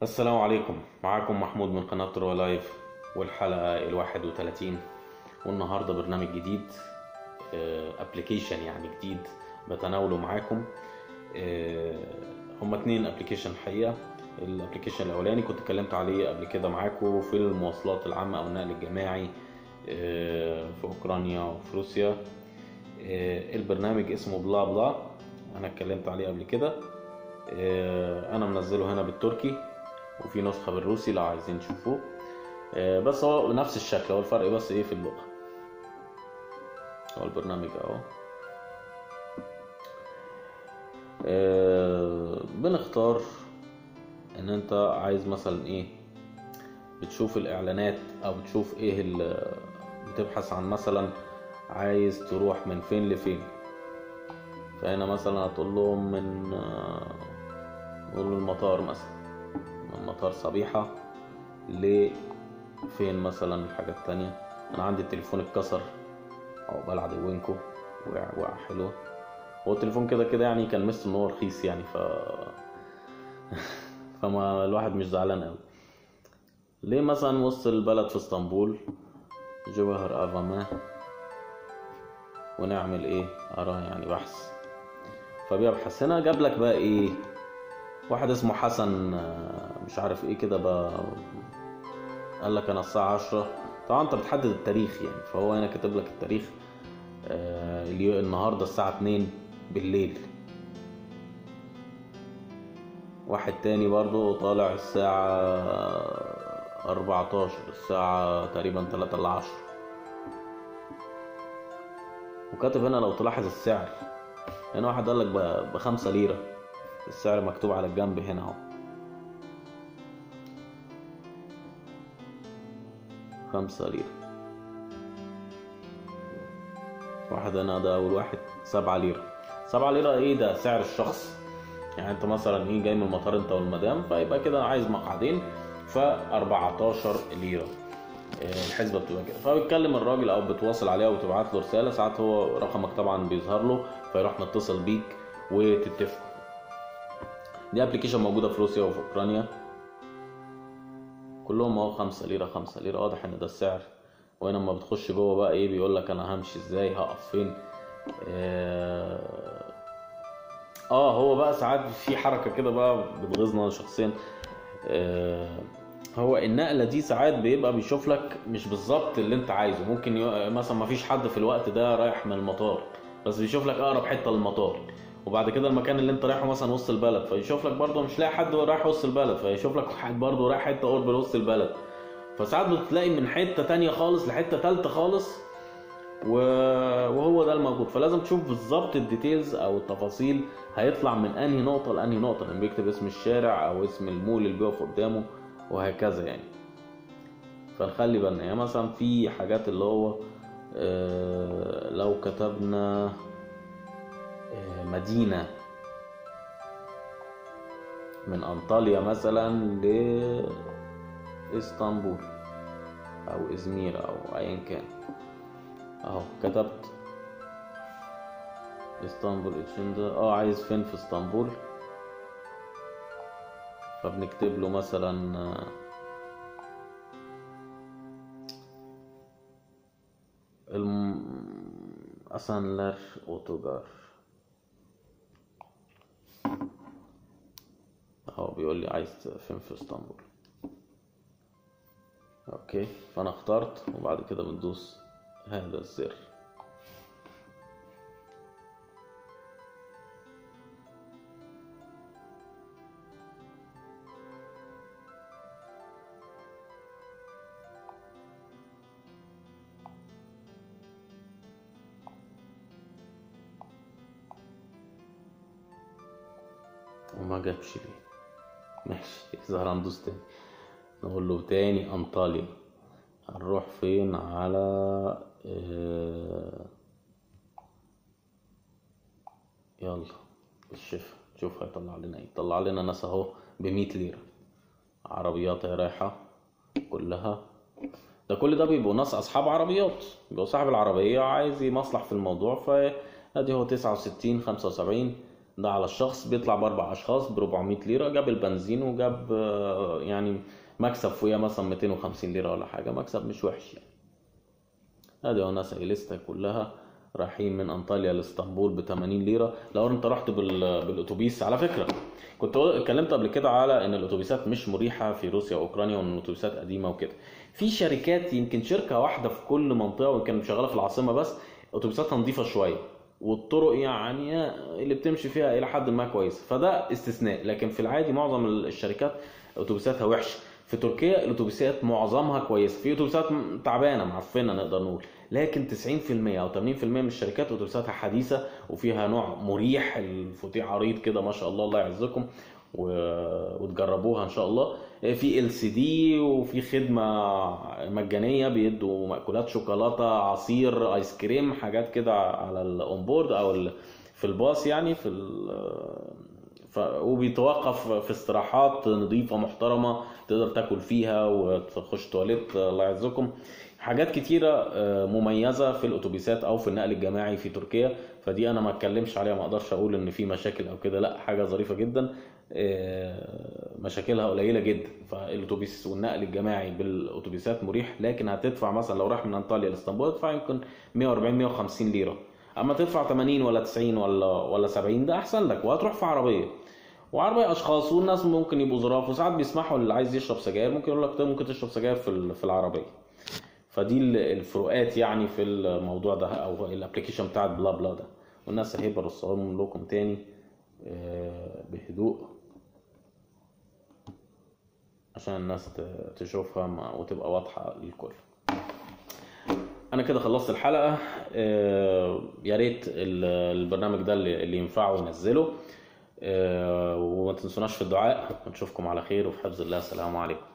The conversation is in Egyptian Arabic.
السلام عليكم معاكم محمود من قناة رو لايف والحلقة الواحد وتلاتين والنهاردة برنامج جديد ابلكيشن يعني جديد بتناوله معاكم آه، هما اتنين ابلكيشن الحقيقة الابلكيشن الاولاني كنت اتكلمت عليه قبل كده معاكم في المواصلات العامة او النقل الجماعي آه، في اوكرانيا وفي روسيا آه، البرنامج اسمه بلا بلا انا اتكلمت عليه قبل كده آه، انا منزله هنا بالتركي وفي نسخة بالروسي لو عايزين تشوفوه آه، بس هو نفس الشكل هو الفرق بس ايه في اللغة هو البرنامج اهو آه، بنختار ان انت عايز مثلا ايه بتشوف الاعلانات او بتشوف ايه ال- بتبحث عن مثلا عايز تروح من فين لفين فهنا مثلا هتقول لهم من آه، نقول له المطار مثلا من مطار صبيحة لفين مثلا الحاجة التانية انا عندي التليفون اتكسر عقبال عدوينكو وقع وقع حلو هو التليفون كده كده يعني كان مست ان هو رخيص يعني ف فما الواحد مش زعلان قوي ليه مثلا وسط البلد في اسطنبول جوهر افاما ونعمل ايه اراه يعني بحث فبيبحث هنا جاب لك بقى ايه واحد اسمه حسن آه، مش عارف ايه كده بقى قال لك انا الساعة عشرة طبعا انت بتحدد التاريخ يعني فهو هنا كاتب لك التاريخ آه، اليو- النهارده الساعة اتنين بالليل واحد تاني برضو طالع الساعة أربعتاشر الساعة تقريبا تلاتة إلا عشرة وكاتب هنا لو تلاحظ السعر هنا واحد قال لك ب- بخمسة ليرة السعر مكتوب على الجنب هنا اهو خمسة ليرة واحد هنا ده أول واحد سبعة ليرة سبعة ليرة إيه ده سعر الشخص يعني أنت مثلا إيه جاي من المطار أنت والمدام فيبقى كده عايز مقعدين ف 14 ليرة آه، الحسبة بتبقى كده فبتكلم الراجل أو بتواصل عليه أو بتبعت له رسالة ساعات هو رقمك طبعا بيظهر له فيروح متصل بيك وتتفقوا دي ابلكيشن موجودة في روسيا وفي أوكرانيا كلهم اهو خمسة ليرة خمسة ليرة واضح ان ده السعر وهنا لما بتخش جوه بقى ايه بيقول لك انا همشي ازاي هقف فين اه آه، هو بقى ساعات في حركة كده بقى بتغيظنا أنا شخصيا آه هو النقلة دي ساعات بيبقى بيشوف لك مش بالظبط اللي انت عايزه ممكن ي... مثلا ما فيش حد في الوقت ده رايح من المطار بس بيشوف لك اقرب حتة للمطار وبعد كده المكان اللي انت رايحه مثلا وسط البلد فيشوف لك برضه مش لاقي حد رايح وسط البلد فيشوف لك واحد برضه رايح حتة قرب وسط البلد فساعات بتلاقي من حتة تانية خالص لحتة تالتة خالص و... وهو ده الموجود فلازم تشوف بالظبط الديتيلز او التفاصيل هيطلع من انهي نقطة لانهي نقطة لان بيكتب اسم الشارع او اسم المول اللي بيقف قدامه وهكذا يعني فنخلي بالنا يعني مثلا في حاجات اللي هو آه، لو كتبنا آه، مدينة من أنطاليا مثلا لإسطنبول أو إزمير أو أيا كان أهو كتبت اسطنبول اتشندا اه عايز فين في اسطنبول فبنكتب له مثلا آه، الم... أسانلر أوتوجار اهو بيقول لي عايز فين في اسطنبول اوكي فانا اخترت وبعد كده بندوس هذا الزر وما جابش ليه ماشي يظهر هندوس تاني نقول له تاني انطاليا هنروح فين على آه، يلا الشفا شوف هيطلع لنا ايه طلع لنا ناس اهو بمية ليرة عربيات هي رايحة كلها ده كل ده بيبقوا ناس اصحاب عربيات بيبقى صاحب العربية عايز يمصلح في الموضوع فادي هو تسعة وستين خمسة وسبعين ده على الشخص بيطلع باربع اشخاص ب 400 ليره جاب البنزين وجاب آه، يعني مكسب فوقيها مثلا 250 ليره ولا حاجه مكسب مش وحش يعني ادي اهو ناس لسه كلها رايحين من انطاليا لاسطنبول ب 80 ليره لو انت رحت بال... بالاتوبيس على فكره كنت قل- اتكلمت قبل كده على ان الاتوبيسات مش مريحه في روسيا واوكرانيا وان الاتوبيسات قديمه وكده في شركات يمكن شركه واحده في كل منطقه ويمكن شغاله في العاصمه بس اتوبيساتها نظيفه شويه والطرق يعني اللي بتمشي فيها الى حد ما كويسه فده استثناء لكن في العادي معظم الشركات اتوبيساتها وحشه في تركيا الاتوبيسات معظمها كويسه في اتوبيسات تعبانه معفنه نقدر نقول لكن 90% او 80% من الشركات اتوبيساتها حديثه وفيها نوع مريح الفوتيه عريض كده ما شاء الله الله يعزكم و... وتجربوها ان شاء الله في ال سي دي وفي خدمه مجانيه بيدوا مأكولات شوكولاته عصير ايس كريم حاجات كده على الاونبورد او ال... في الباص يعني في ال... ف... وبيتوقف في استراحات نظيفه محترمه تقدر تاكل فيها وتخش تواليت الله يعزكم حاجات كتيرة آه، مميزة في الأتوبيسات أو في النقل الجماعي في تركيا فدي أنا ما اتكلمش عليها ما أقدرش أقول إن في مشاكل أو كده لا حاجة ظريفة جدا آه، مشاكلها قليلة جدا فالأتوبيس والنقل الجماعي بالأتوبيسات مريح لكن هتدفع مثلا لو رايح من أنطاليا لإسطنبول هتدفع يمكن 140 150 ليرة أما تدفع 80 ولا 90 ولا ولا 70 ده أحسن لك وهتروح في عربية وعربية أشخاص والناس ممكن يبقوا ظراف وساعات بيسمحوا اللي عايز يشرب سجاير ممكن يقول لك طيب ممكن تشرب سجاير في ال- في العربية فدي ال- الفروقات يعني في الموضوع ده او الابلكيشن بتاع بلا بلا ده والناس اهي برصهم لكم تاني آه، بهدوء عشان الناس ت- تشوفها مع- وتبقى واضحة للكل انا كده خلصت الحلقة آه، يا ريت ال- البرنامج ده اللي اللي ينفعه ينزله آه، وما تنسوناش في الدعاء ونشوفكم على خير وفي حفظ الله السلام عليكم